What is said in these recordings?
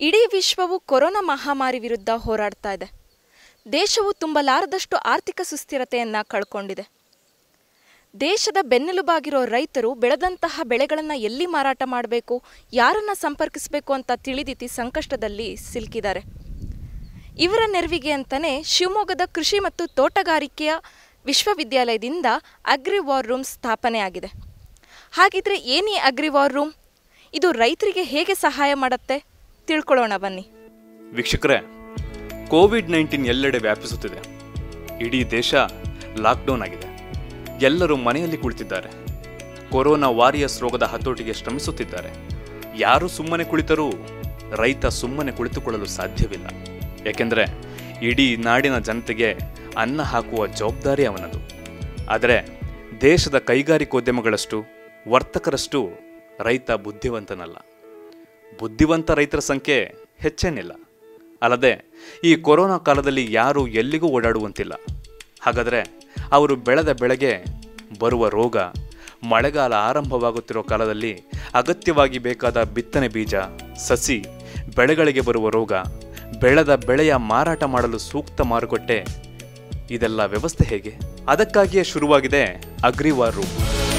ಇಡೀ ವಿಶ್ವವು ಕೊರೋನಾ ಮಹಾಮಾರಿ ವಿರುದ್ಧ ಹೋರಾಡ್ತಾ ಇದೆ ದೇಶವು ತುಂಬಲಾರದಷ್ಟು ಆರ್ಥಿಕ ಸುಸ್ಥಿರತೆಯನ್ನ ಕಳ್ಕೊಂಡಿದೆ ದೇಶದ ಬೆನ್ನೆಲುಬಾಗಿರೋ ರೈತರು ಬೆಳೆದಂತಹ ಬೆಳೆಗಳನ್ನು ಎಲ್ಲಿ ಮಾರಾಟ ಮಾಡಬೇಕು ಯಾರನ್ನ ಸಂಪರ್ಕಿಸಬೇಕು ಅಂತ ತಿಳಿದಿತಿ ಸಂಕಷ್ಟದಲ್ಲಿ ಸಿಲುಕಿದ್ದಾರೆ ಇವರ ನೆರವಿಗೆ ಅಂತಾನೆ ಶಿವಮೊಗ್ಗದ ಕೃಷಿ ಮತ್ತು ತೋಟಗಾರಿಕೆಯ ವಿಶ್ವವಿದ್ಯಾಲಯದಿಂದ ಅಗ್ರಿ ವಾರ್ ರೂಮ್ ಸ್ಥಾಪನೆ ಆಗಿದೆ ಹಾಗಿದ್ರೆ ಏನಿ ಅಗ್ರಿ ವಾರ್ ರೂಮ್ ಇದು ರೈತರಿಗೆ ಹೇಗೆ ಸಹಾಯ ಮಾಡುತ್ತೆ ತಿಳ್ಕೊಳ್ಳೋಣ ಬನ್ನಿ ವೀಕ್ಷಕರೇ ಕೋವಿಡ್ ನೈನ್ಟೀನ್ ಎಲ್ಲೆಡೆ ವ್ಯಾಪಿಸುತ್ತಿದೆ ಇಡೀ ದೇಶ ಲಾಕ್ಡೌನ್ ಆಗಿದೆ ಎಲ್ಲರೂ ಮನೆಯಲ್ಲಿ ಕುಳಿತಿದ್ದಾರೆ ಕೊರೋನಾ ವಾರಿಯರ್ಸ್ ರೋಗದ ಹತೋಟಿಗೆ ಶ್ರಮಿಸುತ್ತಿದ್ದಾರೆ ಯಾರು ಸುಮ್ಮನೆ ಕುಳಿತರೂ ರೈತ ಸುಮ್ಮನೆ ಕುಳಿತುಕೊಳ್ಳಲು ಸಾಧ್ಯವಿಲ್ಲ ಏಕೆಂದರೆ ಇಡೀ ನಾಡಿನ ಜನತೆಗೆ ಅನ್ನ ಹಾಕುವ ಜವಾಬ್ದಾರಿ ಅವನದು ಆದರೆ ದೇಶದ ಕೈಗಾರಿಕೋದ್ಯಮಗಳಷ್ಟು ವರ್ತಕರಷ್ಟು ರೈತ ಬುದ್ಧಿವಂತನಲ್ಲ ಬುದ್ಧಿವಂತ ರೈತರ ಸಂಖ್ಯೆ ಹೆಚ್ಚೇನಿಲ್ಲ ಅಲ್ಲದೆ ಈ ಕೊರೋನಾ ಕಾಲದಲ್ಲಿ ಯಾರೂ ಎಲ್ಲಿಗೂ ಓಡಾಡುವಂತಿಲ್ಲ ಹಾಗಾದರೆ ಅವರು ಬೆಳೆದ ಬೆಳೆಗೆ ಬರುವ ರೋಗ ಮಳೆಗಾಲ ಆರಂಭವಾಗುತ್ತಿರೋ ಕಾಲದಲ್ಲಿ ಅಗತ್ಯವಾಗಿ ಬೇಕಾದ ಬಿತ್ತನೆ ಬೀಜ ಸಸಿ ಬೆಳೆಗಳಿಗೆ ಬರುವ ರೋಗ ಬೆಳೆದ ಬೆಳೆಯ ಮಾರಾಟ ಮಾಡಲು ಸೂಕ್ತ ಮಾರುಕಟ್ಟೆ ಇದೆಲ್ಲ ವ್ಯವಸ್ಥೆ ಹೇಗೆ ಅದಕ್ಕಾಗಿಯೇ ಶುರುವಾಗಿದೆ ಅಗ್ರಿವಾರ್ ರೂಮ್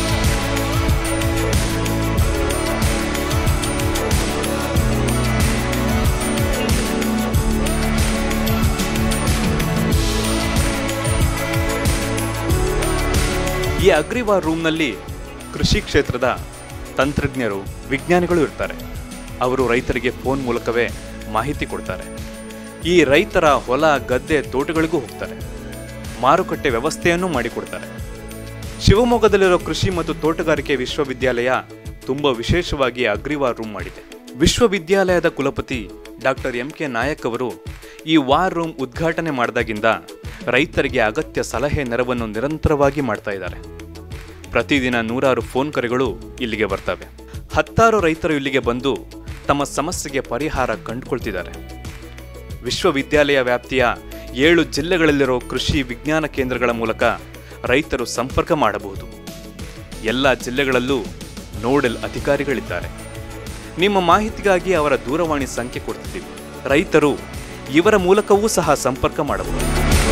ಈ ಅಗ್ರಿವಾರ್ ರೂಮ್ನಲ್ಲಿ ಕೃಷಿ ಕ್ಷೇತ್ರದ ತಂತ್ರಜ್ಞರು ವಿಜ್ಞಾನಿಗಳು ಇರ್ತಾರೆ ಅವರು ರೈತರಿಗೆ ಫೋನ್ ಮೂಲಕವೇ ಮಾಹಿತಿ ಕೊಡ್ತಾರೆ ಈ ರೈತರ ಹೊಲ ಗದ್ದೆ ತೋಟಗಳಿಗೂ ಹೋಗ್ತಾರೆ ಮಾರುಕಟ್ಟೆ ವ್ಯವಸ್ಥೆಯನ್ನು ಮಾಡಿಕೊಡ್ತಾರೆ ಶಿವಮೊಗ್ಗದಲ್ಲಿರೋ ಕೃಷಿ ಮತ್ತು ತೋಟಗಾರಿಕೆ ವಿಶ್ವವಿದ್ಯಾಲಯ ತುಂಬ ವಿಶೇಷವಾಗಿ ಅಗ್ರಿವಾರ್ ರೂಮ್ ಮಾಡಿದೆ ವಿಶ್ವವಿದ್ಯಾಲಯದ ಕುಲಪತಿ ಡಾಕ್ಟರ್ ಎಂ ಕೆ ನಾಯಕ್ ಅವರು ಈ ವಾರ್ ರೂಮ್ ಉದ್ಘಾಟನೆ ಮಾಡಿದಾಗಿಂದ ರೈತರಿಗೆ ಅಗತ್ಯ ಸಲಹೆ ನೆರವನ್ನು ನಿರಂತರವಾಗಿ ಮಾಡ್ತಾ ಇದ್ದಾರೆ ಪ್ರತಿದಿನ ನೂರಾರು ಫೋನ್ ಕರೆಗಳು ಇಲ್ಲಿಗೆ ಬರ್ತವೆ ಹತ್ತಾರು ರೈತರು ಇಲ್ಲಿಗೆ ಬಂದು ತಮ್ಮ ಸಮಸ್ಯೆಗೆ ಪರಿಹಾರ ಕಂಡುಕೊಳ್ತಿದ್ದಾರೆ ವಿಶ್ವವಿದ್ಯಾಲಯ ವ್ಯಾಪ್ತಿಯ ಏಳು ಜಿಲ್ಲೆಗಳಲ್ಲಿರೋ ಕೃಷಿ ವಿಜ್ಞಾನ ಕೇಂದ್ರಗಳ ಮೂಲಕ ರೈತರು ಸಂಪರ್ಕ ಮಾಡಬಹುದು ಎಲ್ಲ ಜಿಲ್ಲೆಗಳಲ್ಲೂ ನೋಡೆಲ್ ಅಧಿಕಾರಿಗಳಿದ್ದಾರೆ ನಿಮ್ಮ ಮಾಹಿತಿಗಾಗಿ ಅವರ ದೂರವಾಣಿ ಸಂಖ್ಯೆ ಕೊಡ್ತಿದ್ದೀವಿ ರೈತರು ಇವರ ಮೂಲಕವೂ ಸಹ ಸಂಪರ್ಕ ಮಾಡಬಹುದು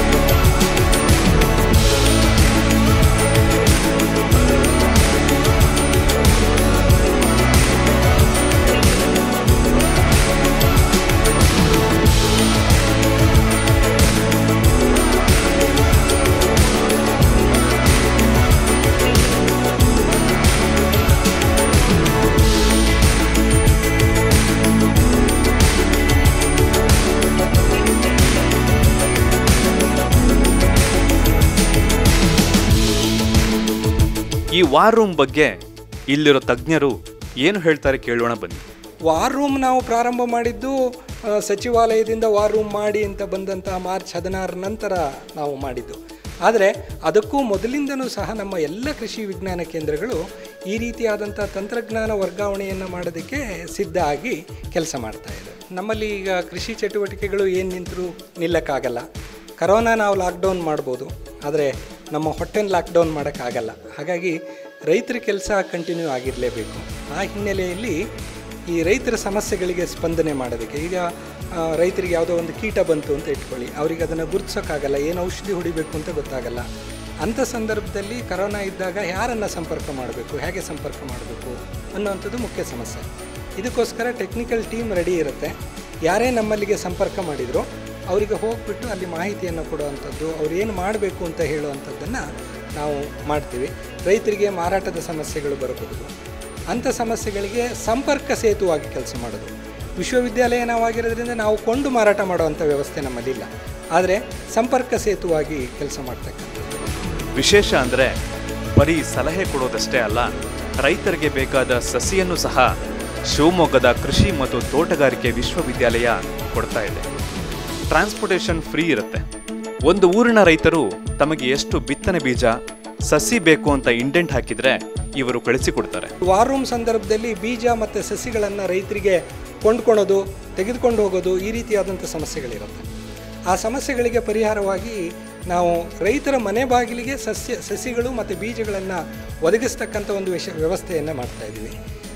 ಈ ವಾರ್ ರೂಮ್ ಬಗ್ಗೆ ಇಲ್ಲಿರೋ ತಜ್ಞರು ಏನು ಹೇಳ್ತಾರೆ ಕೇಳೋಣ ಬನ್ನಿ ವಾರ್ ರೂಮ್ ನಾವು ಪ್ರಾರಂಭ ಮಾಡಿದ್ದು ಆ, ಸಚಿವಾಲಯದಿಂದ ವಾರ್ ರೂಮ್ ಮಾಡಿ ಅಂತ ಬಂದಂಥ ಮಾರ್ಚ್ ಹದಿನಾರ ನಂತರ ನಾವು ಮಾಡಿದ್ದು ಆದರೆ ಅದಕ್ಕೂ ಮೊದಲಿಂದನೂ ಸಹ ನಮ್ಮ ಎಲ್ಲ ಕೃಷಿ ವಿಜ್ಞಾನ ಕೇಂದ್ರಗಳು ಈ ರೀತಿಯಾದಂಥ ತಂತ್ರಜ್ಞಾನ ವರ್ಗಾವಣೆಯನ್ನು ಮಾಡೋದಕ್ಕೆ ಸಿದ್ಧ ಆಗಿ ಕೆಲಸ ಮಾಡ್ತಾ ಇದೆ ನಮ್ಮಲ್ಲಿ ಈಗ ಕೃಷಿ ಚಟುವಟಿಕೆಗಳು ಏನು ನಿಂತರೂ ನಿಲ್ಲಕ್ಕಾಗಲ್ಲ ಕರೋನಾ ನಾವು ಲಾಕ್ಡೌನ್ ಮಾಡ್ಬೋದು ಆದರೆ ನಮ್ಮ ಹೊಟ್ಟೆನ ಲಾಕ್ಡೌನ್ ಮಾಡೋಕ್ಕಾಗಲ್ಲ ಹಾಗಾಗಿ ರೈತರ ಕೆಲಸ ಕಂಟಿನ್ಯೂ ಆಗಿರಲೇಬೇಕು ಆ ಹಿನ್ನೆಲೆಯಲ್ಲಿ ಈ ರೈತರ ಸಮಸ್ಯೆಗಳಿಗೆ ಸ್ಪಂದನೆ ಮಾಡೋದಕ್ಕೆ ಈಗ ಆ, ರೈತರಿಗೆ ಯಾವುದೋ ಒಂದು ಕೀಟ ಬಂತು ಅಂತ ಇಟ್ಕೊಳ್ಳಿ ಅವರಿಗೆ ಅದನ್ನು ಗುರುತಿಸೋಕ್ಕಾಗಲ್ಲ ಏನು ಔಷಧಿ ಹೊಡಿಬೇಕು ಅಂತ ಗೊತ್ತಾಗಲ್ಲ ಅಂಥ ಸಂದರ್ಭದಲ್ಲಿ ಕರೋನಾ ಇದ್ದಾಗ ಯಾರನ್ನು ಸಂಪರ್ಕ ಮಾಡಬೇಕು ಹೇಗೆ ಸಂಪರ್ಕ ಮಾಡಬೇಕು ಅನ್ನೋವಂಥದ್ದು ಮುಖ್ಯ ಸಮಸ್ಯೆ ಇದಕ್ಕೋಸ್ಕರ ಟೆಕ್ನಿಕಲ್ ಟೀಮ್ ರೆಡಿ ಇರುತ್ತೆ ಯಾರೇ ನಮ್ಮಲ್ಲಿಗೆ ಸಂಪರ್ಕ ಮಾಡಿದರೂ ಅವರಿಗೆ ಹೋಗ್ಬಿಟ್ಟು ಅಲ್ಲಿ ಮಾಹಿತಿಯನ್ನು ಕೊಡುವಂಥದ್ದು ಅವ್ರು ಏನು ಮಾಡಬೇಕು ಅಂತ ಹೇಳುವಂಥದ್ದನ್ನು ನಾವು ಮಾಡ್ತೀವಿ ರೈತರಿಗೆ ಮಾರಾಟದ ಸಮಸ್ಯೆಗಳು ಬರಬಹುದು ಅಂಥ ಸಮಸ್ಯೆಗಳಿಗೆ ಸಂಪರ್ಕ ಸೇತುವಾಗಿ ಕೆಲಸ ಮಾಡೋದು ವಿಶ್ವವಿದ್ಯಾಲಯ ನಾವಾಗಿರೋದ್ರಿಂದ ನಾವು ಕೊಂಡು ಮಾರಾಟ ಮಾಡುವಂಥ ವ್ಯವಸ್ಥೆ ನಮ್ಮಲ್ಲಿಲ್ಲ ಆದರೆ ಸಂಪರ್ಕ ಸೇತುವಾಗಿ ಕೆಲಸ ಮಾಡ್ತಕ್ಕಂಥದ್ದು ವಿಶೇಷ ಅಂದರೆ ಬರೀ ಸಲಹೆ ಕೊಡೋದಷ್ಟೇ ಅಲ್ಲ ರೈತರಿಗೆ ಬೇಕಾದ ಸಸಿಯನ್ನು ಸಹ ಶಿವಮೊಗ್ಗದ ಕೃಷಿ ಮತ್ತು ತೋಟಗಾರಿಕೆ ವಿಶ್ವವಿದ್ಯಾಲಯ ಕೊಡ್ತಾ ಇದೆ ಟ್ರಾನ್ಸ್ಪೋರ್ಟೇಷನ್ ಫ್ರೀ ಇರುತ್ತೆ ಒಂದು ಊರಿನ ರೈತರು ತಮಗೆ ಎಷ್ಟು ಬಿತ್ತನೆ ಬೀಜ ಸಸಿ ಬೇಕು ಅಂತ ಇಂಡೆಂಟ್ ಹಾಕಿದ್ರೆ ಇವರು ಕಳಿಸಿಕೊಡ್ತಾರೆ ವಾರ್ ರೂಮ್ ಸಂದರ್ಭದಲ್ಲಿ ಬೀಜ ಮತ್ತು ಸಸಿಗಳನ್ನು ರೈತರಿಗೆ ಕೊಂಡ್ಕೊಳೋದು ತೆಗೆದುಕೊಂಡು ಹೋಗೋದು ಈ ರೀತಿಯಾದಂಥ ಸಮಸ್ಯೆಗಳಿರುತ್ತೆ ಆ ಸಮಸ್ಯೆಗಳಿಗೆ ಪರಿಹಾರವಾಗಿ ನಾವು ರೈತರ ಮನೆ ಬಾಗಿಲಿಗೆ ಸಸ್ಯ ಸಸಿಗಳು ಮತ್ತು ಬೀಜಗಳನ್ನು ಒದಗಿಸ್ತಕ್ಕಂಥ ಒಂದು ವಿಷ ವ್ಯವಸ್ಥೆಯನ್ನು ಮಾಡ್ತಾ ಇದ್ದೀವಿ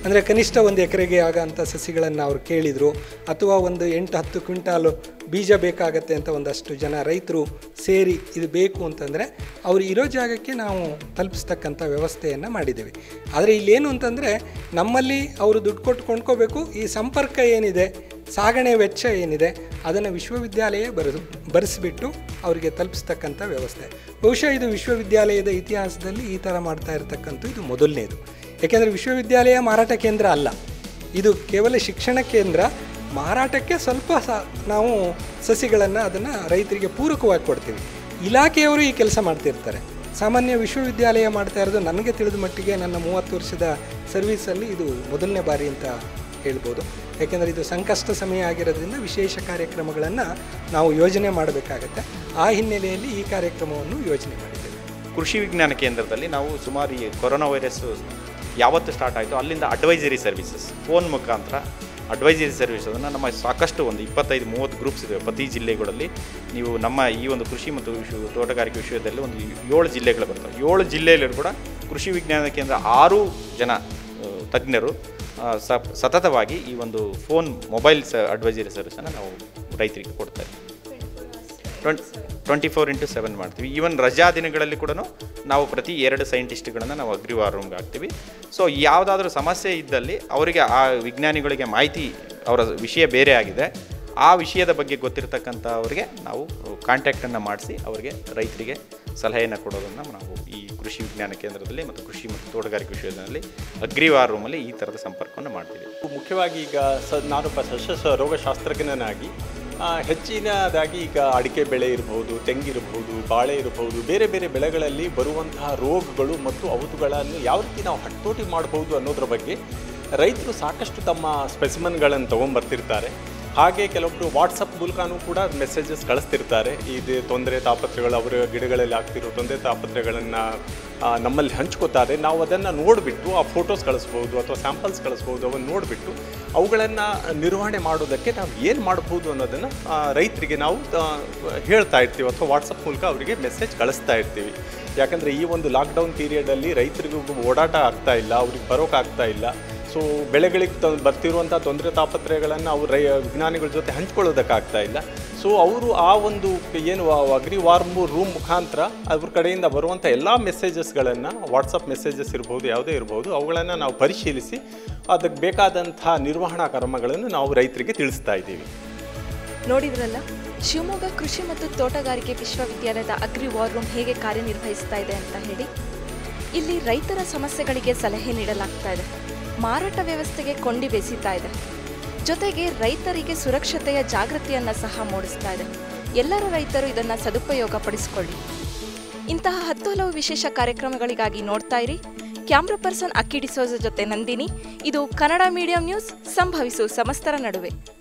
ಅಂದರೆ ಕನಿಷ್ಠ ಒಂದು ಎಕರೆಗೆ ಆಗೋಂಥ ಸಸಿಗಳನ್ನು ಅವ್ರು ಕೇಳಿದರು ಅಥವಾ ಒಂದು ಎಂಟು ಹತ್ತು ಕ್ವಿಂಟಾಲು ಬೀಜ ಬೇಕಾಗತ್ತೆ ಅಂತ ಒಂದಷ್ಟು ಜನ ರೈತರು ಸೇರಿ ಇದು ಬೇಕು ಅಂತಂದರೆ ಅವರು ಇರೋ ಜಾಗಕ್ಕೆ ನಾವು ತಲುಪಿಸ್ತಕ್ಕಂಥ ವ್ಯವಸ್ಥೆಯನ್ನು ಮಾಡಿದ್ದೇವೆ ಆದರೆ ಇಲ್ಲೇನು ಅಂತಂದರೆ ನಮ್ಮಲ್ಲಿ ಅವರು ದುಡ್ಡು ಕೊಟ್ಟು ಕೊಂಡ್ಕೋಬೇಕು ಈ ಸಂಪರ್ಕ ಏನಿದೆ ಸಾಗಣೆ ವೆಚ್ಚ ಏನಿದೆ ಅದನ್ನು ವಿಶ್ವವಿದ್ಯಾಲಯ ಬರೆದು ಬರೆಸಿಬಿಟ್ಟು ಅವರಿಗೆ ತಲುಪಿಸ್ತಕ್ಕಂಥ ವ್ಯವಸ್ಥೆ ಬಹುಶಃ ಇದು ವಿಶ್ವವಿದ್ಯಾಲಯದ ಇತಿಹಾಸದಲ್ಲಿ ಈ ಥರ ಮಾಡ್ತಾ ಇರತಕ್ಕಂಥ ಇದು ಮೊದಲನೇದು ಯಾಕೆಂದರೆ ವಿಶ್ವವಿದ್ಯಾಲಯ ಮಾರಾಟ ಕೇಂದ್ರ ಅಲ್ಲ ಇದು ಕೇವಲ ಶಿಕ್ಷಣ ಕೇಂದ್ರ ಮಾರಾಟಕ್ಕೆ ಸ್ವಲ್ಪ ಸ ನಾವು ಸಸಿಗಳನ್ನು ಅದನ್ನು ರೈತರಿಗೆ ಪೂರಕವಾಗಿ ಕೊಡ್ತೀವಿ ಇಲಾಖೆಯವರು ಈ ಕೆಲಸ ಮಾಡ್ತಿರ್ತಾರೆ ಸಾಮಾನ್ಯ ವಿಶ್ವವಿದ್ಯಾಲಯ ಮಾಡ್ತಾ ಇರೋದು ನನಗೆ ತಿಳಿದ ಮಟ್ಟಿಗೆ ನನ್ನ ಮೂವತ್ತು ವರ್ಷದ ಸರ್ವೀಸಲ್ಲಿ ಇದು ಮೊದಲನೇ ಬಾರಿ ಅಂತ ಹೇಳ್ಬೋದು ಯಾಕೆಂದರೆ ಇದು ಸಂಕಷ್ಟ ಸಮಯ ಆಗಿರೋದ್ರಿಂದ ವಿಶೇಷ ಕಾರ್ಯಕ್ರಮಗಳನ್ನು ನಾವು ಯೋಜನೆ ಮಾಡಬೇಕಾಗತ್ತೆ ಆ ಹಿನ್ನೆಲೆಯಲ್ಲಿ ಈ ಕಾರ್ಯಕ್ರಮವನ್ನು ಯೋಜನೆ ಮಾಡಿದ್ದೇವೆ ಕೃಷಿ ವಿಜ್ಞಾನ ಕೇಂದ್ರದಲ್ಲಿ ನಾವು ಸುಮಾರು ಈ ಕೊರೋನಾ ವೈರಸ್ ಯಾವತ್ತು ಸ್ಟಾರ್ಟ್ ಆಯಿತು ಅಲ್ಲಿಂದ ಅಡ್ವೈಸರಿ ಸರ್ವಿಸಸ್ ಫೋನ್ ಮುಖಾಂತರ ಅಡ್ವೈಸರಿ ಸರ್ವಿಸನ್ನು ನಮ್ಮ ಸಾಕಷ್ಟು ಒಂದು ಇಪ್ಪತ್ತೈದು ಮೂವತ್ತು ಗ್ರೂಪ್ಸ್ ಇದೆ ಪ್ರತಿ ಜಿಲ್ಲೆಗಳಲ್ಲಿ ನೀವು ನಮ್ಮ ಈ ಒಂದು ಕೃಷಿ ಮತ್ತು ವಿಶ್ವ ತೋಟಗಾರಿಕೆ ವಿಷಯದಲ್ಲಿ ಒಂದು ಏಳು ಜಿಲ್ಲೆಗಳು ಬರ್ತವೆ ಏಳು ಜಿಲ್ಲೆಯಲ್ಲೂ ಕೂಡ ಕೃಷಿ ವಿಜ್ಞಾನ ಕೇಂದ್ರ ಆರು ಜನ ಆ, ತಜ್ಞರು ಆ, ಸ ಸತತವಾಗಿ ಈ ಒಂದು ಫೋನ್ ಮೊಬೈಲ್ ಸ ಅಡ್ವೈಸರಿ ಸರ್ವಿಸನ್ನು ನಾವು ರೈತರಿಗೆ ಕೊಡ್ತಾ ಇದ್ದೀವಿ ಟ್ವೆಂಟ್ ಟ್ವೆಂಟಿ ಫೋರ್ ಇಂಟು ಸೆವೆನ್ ಮಾಡ್ತೀವಿ ಈವನ್ ರಜಾ ದಿನಗಳಲ್ಲಿ ಕೂಡ ನಾವು ಪ್ರತಿ ಎರಡು ಸೈಂಟಿಸ್ಟ್ಗಳನ್ನು ನಾವು ಅಗ್ರಿ ವಾರ್ ರೂಮ್ಗೆ ಹಾಕ್ತೀವಿ ಸೊ ಯಾವುದಾದ್ರೂ ಸಮಸ್ಯೆ ಇದ್ದಲ್ಲಿ ಅವರಿಗೆ ಆ ವಿಜ್ಞಾನಿಗಳಿಗೆ ಮಾಹಿತಿ ಅವರ ವಿಷಯ ಬೇರೆ ಆಗಿದೆ ಆ ವಿಷಯದ ಬಗ್ಗೆ ಗೊತ್ತಿರತಕ್ಕಂಥ ಅವರಿಗೆ ನಾವು ಕಾಂಟ್ಯಾಕ್ಟನ್ನು ಮಾಡಿಸಿ ಅವರಿಗೆ ರೈತರಿಗೆ ಸಲಹೆಯನ್ನು ಕೊಡೋದನ್ನು ನಾವು ಈ ಕೃಷಿ ವಿಜ್ಞಾನ ಕೇಂದ್ರದಲ್ಲಿ ಮತ್ತು ಕೃಷಿ ಮತ್ತು ತೋಟಗಾರಿಕೆ ವಿಷಯದಲ್ಲಿ ಅಗ್ರಿ ವಾರ್ ರೂಮಲ್ಲಿ ಈ ಥರದ ಸಂಪರ್ಕವನ್ನು ಮಾಡ್ತೀವಿ ಮುಖ್ಯವಾಗಿ ಈಗ ಸ ನಾನೊಬ್ಬ ಸಸ್ಯ ಸ- ರೋಗಶಾಸ್ತ್ರಜ್ಞನಾಗಿ ಆ, ಹೆಚ್ಚಿನದಾಗಿ ಈಗ ಅಡಿಕೆ ಬೆಳೆ ಇರಬಹುದು ತೆಂಗಿರಬಹುದು ಬಾಳೆ ಇರಬಹುದು ಬೇರೆ ಬೇರೆ ಬೆಳೆಗಳಲ್ಲಿ ಬರುವಂತಹ ರೋಗಗಳು ಮತ್ತು ಅವಧುಗಳನ್ನು ಯಾವ ರೀತಿ ನಾವು ಹತೋಟಿ ಮಾಡಬಹುದು ಅನ್ನೋದ್ರ ಬಗ್ಗೆ ರೈತರು ಸಾಕಷ್ಟು ತಮ್ಮ ಸ್ಪೆಸಿಮನ್ಗಳನ್ನು ತೊಗೊಂಬರ್ತಿರ್ತಾರೆ ಹಾಗೆ ಕೆಲವೊಬ್ಬರು ವಾಟ್ಸಪ್ ಮೂಲಕನೂ ಕೂಡ ಮೆಸೇಜಸ್ ಕಳಿಸ್ತಿರ್ತಾರೆ ಇದು ತೊಂದರೆ ತಾಪತ್ರೆಗಳು ಅವರ ಗಿಡಗಳಲ್ಲಿ ಆಗ್ತಿರೋ ತೊಂದರೆ ತಾಪತ್ರೆಗಳನ್ನು ನಮ್ಮಲ್ಲಿ ಹಂಚ್ಕೋತಾರೆ ನಾವು ಅದನ್ನು ನೋಡಿಬಿಟ್ಟು ಆ ಫೋಟೋಸ್ ಕಳಿಸ್ಬೋದು ಅಥವಾ ಸ್ಯಾಂಪಲ್ಸ್ ಕಳಿಸ್ಬೋದು ಅವನ್ನು ನೋಡಿಬಿಟ್ಟು ಅವುಗಳನ್ನು ನಿರ್ವಹಣೆ ಮಾಡೋದಕ್ಕೆ ನಾವು ಏನು ಮಾಡ್ಬೋದು ಅನ್ನೋದನ್ನು ಆ, ರೈತರಿಗೆ ನಾವು ಆ, ಹೇಳ್ತಾ ಇರ್ತೀವಿ ಅಥವಾ ವಾಟ್ಸಪ್ ಮೂಲಕ ಅವರಿಗೆ ಮೆಸೇಜ್ ಕಳಿಸ್ತಾ ಇರ್ತೀವಿ ಯಾಕಂದರೆ ಈ ಒಂದು ಲಾಕ್ಡೌನ್ ಪೀರಿಯಡಲ್ಲಿ ರೈತರಿಗೂ ಓಡಾಟ ಆಗ್ತಾ ಇಲ್ಲ ಅವ್ರಿಗೆ ಬರೋಕ್ಕಾಗ್ತಾ ಇಲ್ಲ ಸೊ ಬೆಳೆಗಳಿಗೆ ತ ಬರ್ತಿರುವಂಥ ತೊಂದರೆ ತಾಪತ್ರೆಗಳನ್ನು ಅವರು ರೈ ವಿಜ್ಞಾನಿಗಳ ಜೊತೆ ಹಂಚ್ಕೊಳ್ಳೋದಕ್ಕಾಗ್ತಾ ಇಲ್ಲ ಸೊ ಅವರು ಆ ಒಂದು ಏನು ಅಗ್ರಿ ವಾರ್ಮ್ ರೂಮ್ ಮುಖಾಂತರ ಅವ್ರ ಕಡೆಯಿಂದ ಬರುವಂಥ ಎಲ್ಲ ಮೆಸೇಜಸ್ಗಳನ್ನು ವಾಟ್ಸಪ್ ಮೆಸೇಜಸ್ ಇರ್ಬೋದು ಯಾವುದೇ ಇರ್ಬೋದು ಅವುಗಳನ್ನು ನಾವು ಪರಿಶೀಲಿಸಿ ಅದಕ್ಕೆ ಬೇಕಾದಂಥ ನಿರ್ವಹಣಾ ಕ್ರಮಗಳನ್ನು ನಾವು ರೈತರಿಗೆ ತಿಳಿಸ್ತಾ ಇದ್ದೀವಿ ನೋಡಿದ್ರಲ್ಲ ಶಿವಮೊಗ್ಗ ಕೃಷಿ ಮತ್ತು ತೋಟಗಾರಿಕೆ ವಿಶ್ವವಿದ್ಯಾಲಯದ ಅಗ್ರಿ ವಾರ್ ರೂಮ್ ಹೇಗೆ ಕಾರ್ಯನಿರ್ವಹಿಸ್ತಾ ಇದೆ ಅಂತ ಹೇಳಿ ಇಲ್ಲಿ ರೈತರ ಸಮಸ್ಯೆಗಳಿಗೆ ಸಲಹೆ ನೀಡಲಾಗ್ತಾ ಇದೆ ಮಾರಾಟ ವ್ಯವಸ್ಥೆಗೆ ಕೊಂಡಿ ಬೆಸೀತಾ ಇದೆ ಜೊತೆಗೆ ರೈತರಿಗೆ ಸುರಕ್ಷತೆಯ ಜಾಗೃತಿಯನ್ನ ಸಹ ಮೂಡಿಸ್ತಾ ಇದೆ ಎಲ್ಲರ ರೈತರು ಇದನ್ನ ಸದುಪಯೋಗ ಪಡಿಸಿಕೊಳ್ಳಿ ಇಂತಹ ಹತ್ತು ಹಲವು ವಿಶೇಷ ಕಾರ್ಯಕ್ರಮಗಳಿಗಾಗಿ ನೋಡ್ತಾ ಇರಿ ಕ್ಯಾಮ್ರಾ ಪರ್ಸನ್ ಅಕ್ಕಿ ಡಿಸೋಜ ಜೊತೆ ನಂದಿನಿ ಇದು ಕನ್ನಡ ಮೀಡಿಯಂ ನ್ಯೂಸ್ ಸಂಭವಿಸು ಸಮಸ್ತರ ನಡುವೆ